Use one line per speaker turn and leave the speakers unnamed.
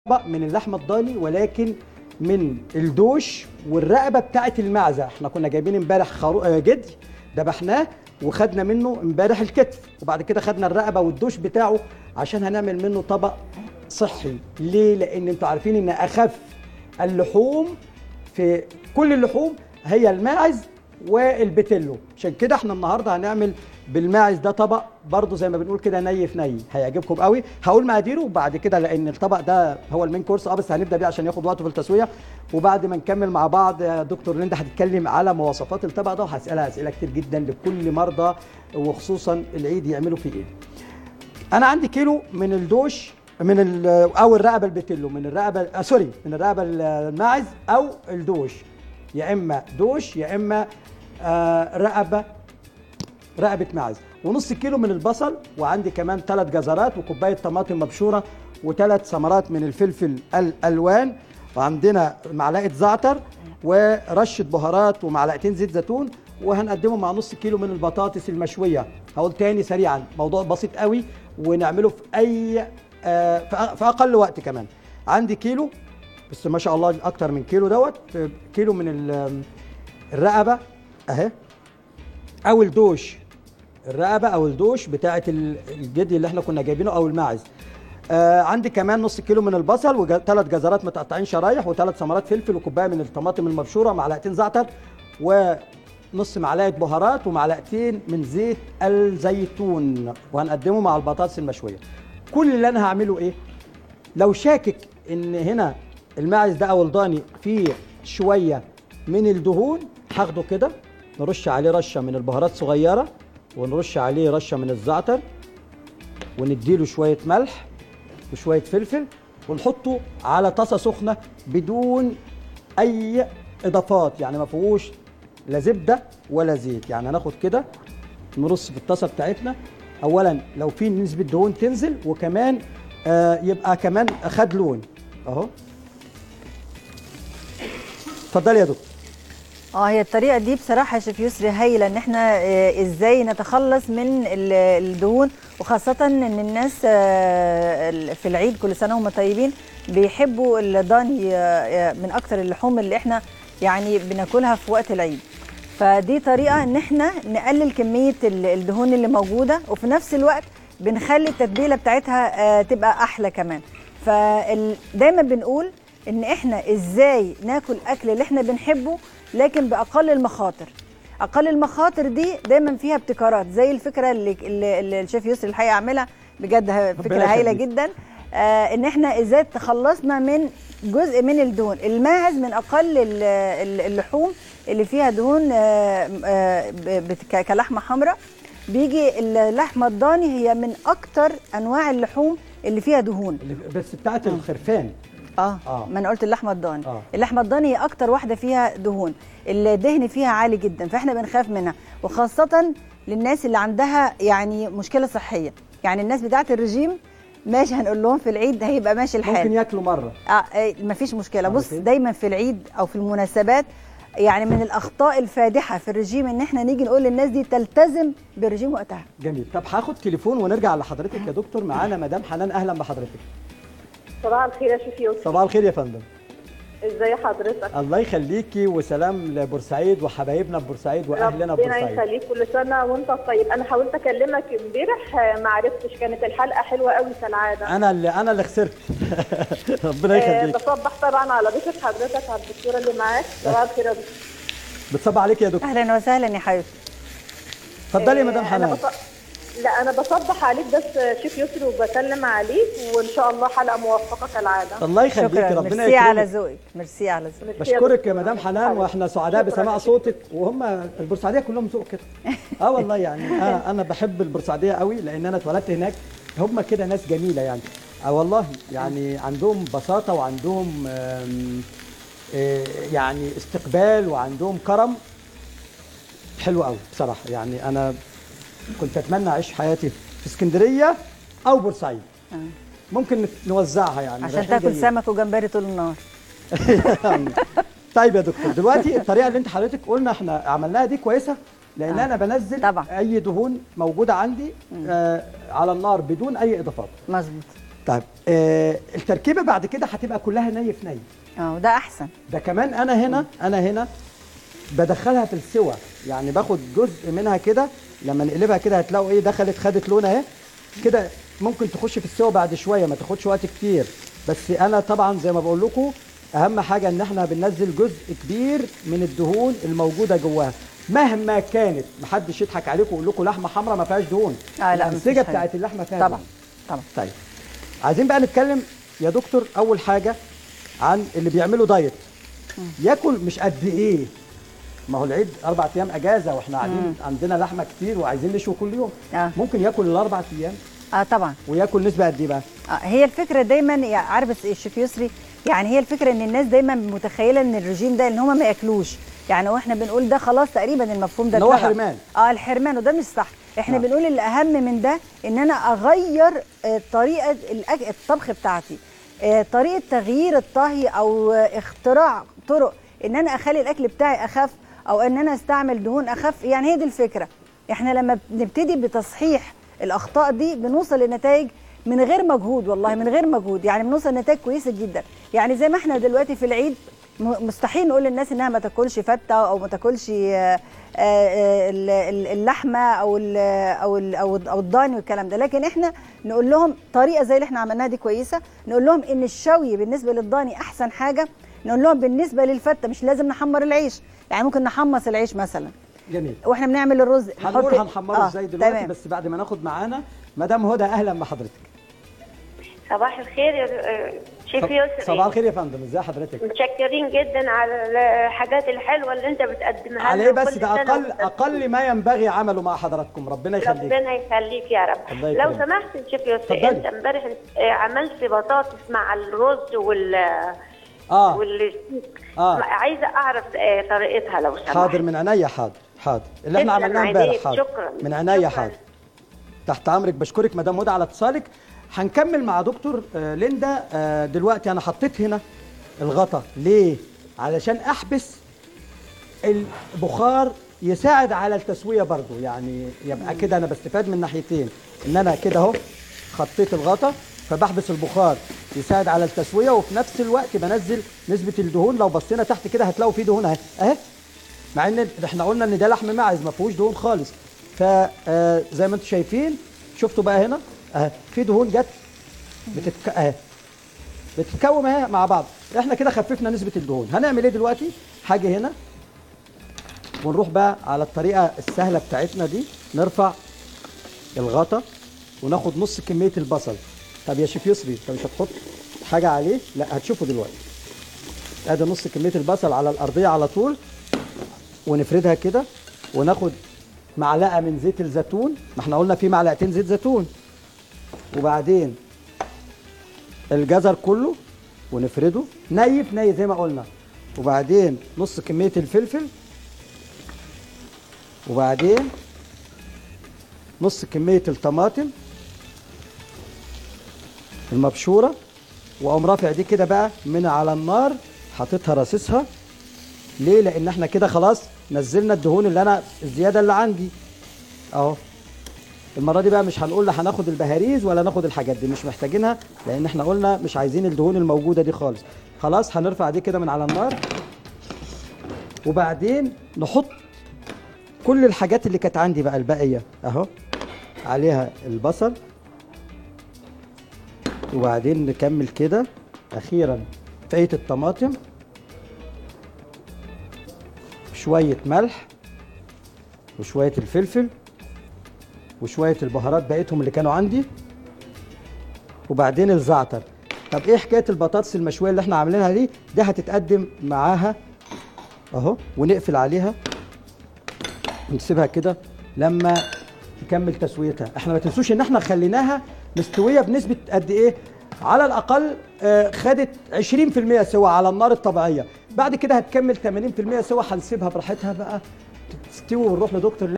طبق من اللحمه الضاني ولكن من الدوش والرقبه بتاعه المعزه احنا كنا جايبين امبارح خرو... آه، جدي ذبحناه وخدنا منه امبارح الكتف وبعد كده خدنا الرقبه والدوش بتاعه عشان هنعمل منه طبق صحي ليه لان انتوا عارفين ان اخف اللحوم في كل اللحوم هي الماعز والبتلو عشان كده احنا النهارده هنعمل بالماعز ده طبق برضه زي ما بنقول كده ني في ني هيعجبكم قوي هقول مقاديره وبعد كده لان الطبق ده هو المين كورس اه بس هنبدا بيه عشان ياخد وقته في التسويه وبعد ما نكمل مع بعض يا دكتور ليندا هتتكلم على مواصفات الطبق ده وهسالها اسئله كتير جدا لكل مرضى وخصوصا العيد يعملوا فيه ايه انا عندي كيلو من الدوش من ال- او الرقبه البتلو من الرقبه آه سوري من الرقبه الماعز او الدوش يا اما دوش يا اما آه رقبه رقبه معز ونص كيلو من البصل وعندي كمان ثلاث جزرات وكوبايه طماطم مبشوره وثلاث ثمرات من الفلفل الالوان وعندنا معلقه زعتر ورشه بهارات ومعلقتين زيت زيتون وهنقدمه مع نص كيلو من البطاطس المشويه هقول تاني سريعا موضوع بسيط قوي ونعمله في اي آه، في أ- في اقل وقت كمان عندي كيلو بس ما شاء الله اكتر من كيلو دوت كيلو من ال- الرقبه اهي او الدوش الرقبه او الدوش بتاعه ال- الجدي اللي احنا كنا جايبينه او الماعز آه عندي كمان نص كيلو من البصل وثلاث جزرات متقطعين شرايح وثلاث ثمرات فلفل وكوبايه من الطماطم المبشوره معلقتين زعتر ونص معلقه بهارات ومعلقتين من زيت الزيتون وهنقدمه مع البطاطس المشويه كل اللي انا هعمله ايه لو شاكك ان هنا الماعز ده او الضاني فيه شويه من الدهون هاخده كده نرش عليه رشه من البهارات صغيره ونرش عليه رشه من الزعتر ونديله شويه ملح وشويه فلفل ونحطه على طاسه سخنه بدون اي اضافات يعني ما فيهوش لا زبده ولا زيت يعني هناخد كده نرص في الطاسه بتاعتنا اولا لو في نسبه دهون تنزل وكمان آه يبقى كمان خد لون اهو اتفضلي يا دكتور
اه هي الطريقه دي بصراحه يا شيف يسري هايله ان احنا آه، ازاي نتخلص من ال- الدهون وخاصه ان الناس آه، ال- في العيد كل سنه وهم طيبين بيحبوا الضاني آه، آه، من اكتر اللحوم اللي احنا يعني بناكلها في وقت العيد فدي طريقه ان احنا نقلل كميه ال- الدهون اللي موجوده وفي نفس الوقت بنخلي التتبيله بتاعتها آه، تبقى احلى كمان فدايما بنقول ان احنا ازاي ناكل اكل اللي احنا بنحبه لكن باقل المخاطر اقل المخاطر دي دايما فيها ابتكارات زي الفكره اللي, اللي, اللي الشيف يسري الحقيقه عاملها بجد ه- فكره هايله
يخليك.
جدا آه ان احنا ازاي تخلصنا من جزء من الدهون الماعز من اقل ال- ال- اللحوم اللي فيها دهون آه آه ب- بت- ك- كلحمه حمراء بيجي اللحمه الضاني هي من اكتر انواع اللحوم اللي فيها دهون
اللي- بس بتاعت الخرفان
اه,
آه.
ما انا قلت اللحمه الضاني
آه.
اللحمه الضاني هي اكتر واحده فيها دهون الدهن فيها عالي جدا فاحنا بنخاف منها وخاصه للناس اللي عندها يعني مشكله صحيه يعني الناس بتاعه الرجيم ماشي هنقول لهم في العيد هيبقى ماشي الحال
ممكن ياكلوا مره
آه آه، مفيش مشكله بص
مرتين؟
دايما في العيد او في المناسبات يعني من الاخطاء الفادحه في الرجيم ان احنا نيجي نقول للناس دي تلتزم بالرجيم وقتها
جميل طب هاخد تليفون ونرجع لحضرتك يا دكتور معانا مدام حنان اهلا بحضرتك
صباح الخير يا شيف يوسف
صباح الخير يا فندم
ازاي حضرتك
الله يخليكي وسلام لبورسعيد وحبايبنا في بورسعيد واهلنا في
ربنا
بورسعيد
يخليك كل سنه وانت طيب انا حاولت اكلمك امبارح آه، ما عرفتش كانت الحلقه حلوه قوي كالعاده
انا اللي انا اللي خسرت ربنا
آه،
يخليك
بصبح طبعا على ضيفة حضرتك على الدكتوره اللي معاك صباح الخير يا دكتور
بتصب عليك يا دكتور
اهلا وسهلا يا حبيبي
اتفضلي يا
آه،
مدام
أنا
حنان
بص... لا انا بصبح عليك بس آه، شيف يسري وبسلم عليك وان شاء الله حلقه موفقه كالعاده
الله يخليك
شكرا
ربنا
ميرسي على
يكرمك
ذوقك ميرسي على ذوقك
ميرسي يا
بشكرك
دكتور.
يا مدام حنان واحنا سعداء
شكراً
بسماع
يا
صوتك وهم البورسعيديه كلهم ذوق كده اه والله يعني انا انا بحب البورسعيديه قوي لان انا اتولدت هناك هم كده ناس جميله يعني اه والله يعني عندهم بساطه وعندهم آم، آه، يعني استقبال وعندهم كرم حلو قوي بصراحه يعني انا كنت اتمنى اعيش حياتي في اسكندريه او بورسعيد ممكن نوزعها يعني
عشان
رايحين
تاكل
جايين.
سمك وجمبري طول النهار
طيب يا دكتور دلوقتي الطريقه اللي انت حضرتك قلنا احنا عملناها دي كويسه لان
آه.
انا بنزل
طبعا.
اي دهون موجوده عندي آه على النار بدون اي اضافات
مظبوط
طيب آه التركيبه بعد كده هتبقى كلها ني في ني
اه وده احسن
ده كمان انا هنا انا هنا بدخلها في السوى يعني باخد جزء منها كده لما نقلبها كده هتلاقوا ايه دخلت خدت لون اهي كده ممكن تخش في السوى بعد شويه ما تاخدش وقت كتير بس انا طبعا زي ما بقول لكم اهم حاجه ان احنا بننزل جزء كبير من الدهون الموجوده جواها مهما كانت محدش يضحك عليكم ويقول لكم لحمه حمراء ما فيهاش دهون
آه لا، مفيش
الانسجه
حاجة.
بتاعت اللحمه فيها
طبعا
دهون.
طبعا
طيب عايزين بقى نتكلم يا دكتور اول حاجه عن اللي بيعملوا دايت ياكل مش قد ايه ما هو العيد اربع ايام اجازه واحنا قاعدين عندنا لحمه كتير وعايزين نشوي كل يوم
آه.
ممكن ياكل الاربع ايام
اه طبعا
وياكل نسبه قد ايه بقى
آه، هي الفكره دايما يا عارف الشيف يسري يعني هي الفكره ان الناس دايما متخيله ان الرجيم ده ان هم ما ياكلوش يعني واحنا بنقول ده خلاص تقريبا المفهوم ده
إن هو
اتلغى.
حرمان.
اه الحرمان وده مش صح احنا
نعم.
بنقول الاهم من ده ان انا اغير آه، طريقه الأك- الطبخ بتاعتي آه، طريقه تغيير الطهي او آه، اختراع طرق ان انا اخلي الاكل بتاعي اخف او ان انا استعمل دهون اخف يعني هي دي الفكره احنا لما بنبتدي بتصحيح الاخطاء دي بنوصل لنتائج من غير مجهود والله من غير مجهود يعني بنوصل لنتائج كويسه جدا يعني زي ما احنا دلوقتي في العيد م- مستحيل نقول للناس انها ما تاكلش فته او ما تاكلش آه، آه، ال- ال- اللحمه او ال او ال او او الضاني والكلام ده لكن احنا نقول لهم طريقه زي اللي احنا عملناها دي كويسه نقول لهم ان الشوي بالنسبه للضاني احسن حاجه نقول لهم بالنسبه للفته مش لازم نحمر العيش يعني ممكن نحمص العيش مثلا
جميل
واحنا بنعمل الرز
هنقول
نحط-
هنحمره
آه،
ازاي دلوقتي
تمام.
بس بعد ما ناخد معانا مدام هدى اهلا بحضرتك
صباح الخير يا آه، شيف يسري
صباح الخير يا فندم ازي حضرتك
متشكرين جدا على الحاجات الحلوه اللي انت بتقدمها
عليه
لنا
بس
كل
ده
سنة
اقل
وأنت
اقل ما ينبغي عمله مع حضراتكم ربنا يخليك
ربنا يخليك يا رب
الله
لو
يكرمك.
سمحت يا شيف
اتفضلي.
يسري انت امبارح آه، عملت بطاطس مع الرز وال
اه
وال
آه.
عايزه اعرف آه، طريقتها لو سمحت
حاضر من عينيا حاضر حاضر اللي احنا
تسلم
عملناه
عينيك،
امبارح حاضر
شكراً.
من عينيا
شكراً.
حاضر تحت امرك بشكرك مدام هدى على اتصالك هنكمل مع دكتور آه، ليندا آه، دلوقتي انا حطيت هنا الغطا ليه علشان احبس البخار يساعد على التسويه برضو يعني يبقى كده انا بستفاد من ناحيتين ان انا كده اهو خطيت الغطا فبحبس البخار يساعد على التسويه وفي نفس الوقت بنزل نسبه الدهون لو بصينا تحت كده هتلاقوا فيه دهون اهي اهي مع ان احنا قلنا ان ده لحم ماعز ما فيهوش دهون خالص فزي ما انتم شايفين شفتوا بقى هنا اهي في دهون جت بتتك... اهي بتتكوم اهي مع بعض احنا كده خففنا نسبه الدهون هنعمل ايه دلوقتي حاجه هنا ونروح بقى على الطريقه السهله بتاعتنا دي نرفع الغطا وناخد نص كميه البصل طب يا شيف يسري انت مش هتحط حاجه عليه لا هتشوفه دلوقتي ادي نص كميه البصل على الارضيه على طول ونفردها كده وناخد معلقه من زيت الزيتون ما احنا قلنا في معلقتين زيت زيتون وبعدين الجزر كله ونفرده ني في ني زي ما قلنا وبعدين نص كميه الفلفل وبعدين نص كميه الطماطم المبشوره واقوم رافع دي كده بقى من على النار حاططها راسسها ليه لان احنا كده خلاص نزلنا الدهون اللي انا الزياده اللي عندي اهو المره دي بقى مش هنقول لا هناخد البهاريز ولا ناخد الحاجات دي مش محتاجينها لان احنا قلنا مش عايزين الدهون الموجوده دي خالص خلاص هنرفع دي كده من على النار وبعدين نحط كل الحاجات اللي كانت عندي بقى الباقيه اهو عليها البصل وبعدين نكمل كده اخيرا فايه الطماطم شويه ملح وشويه الفلفل وشويه البهارات بقيتهم اللي كانوا عندي وبعدين الزعتر طب ايه حكايه البطاطس المشويه اللي احنا عاملينها دي دي هتتقدم معاها اهو ونقفل عليها ونسيبها كده لما تكمل تسويتها احنا ما تنسوش ان احنا خليناها مستويه بنسبه قد ايه على الاقل آه، خدت 20% سوا على النار الطبيعيه بعد كده هتكمل 80% سوا هنسيبها براحتها بقى تستوي ونروح لدكتور